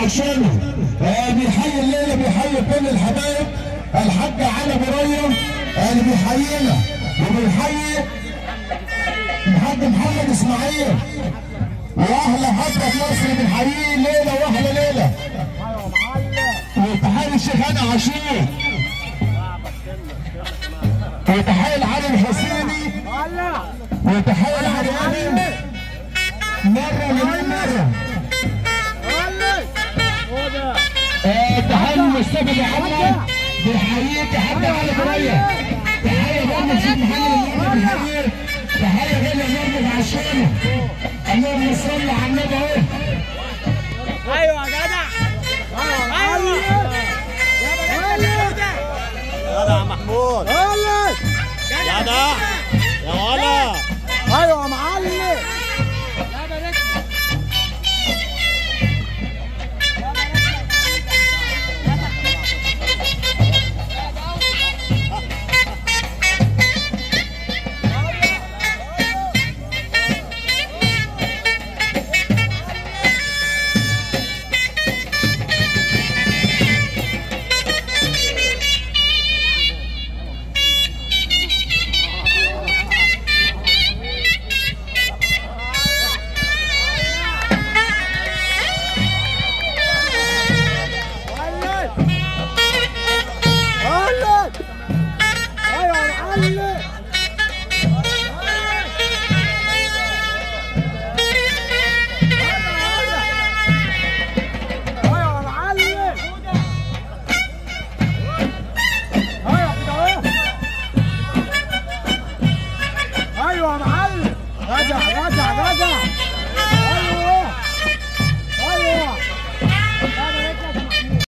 عشانه آه بيحيي الليله بيحيي كل الحبايب الحاج علي مريم اللي بيحيينا وبيحيي الحاج محمد اسماعيل واهل حضره مصر بنحييه ليله واحلى ليله وتحيي الشيخ انا عاشور وتحيي العلي الحسيني وتحيي العرياني مره ومن مره آه، تحيي مصطفى محمد بيحييك يا حاج علي مريم تحيه برضه الشيخ محمد المرمي بيحييك تحيه غاليه مرمي عشانه اللهم صل على النبي اهو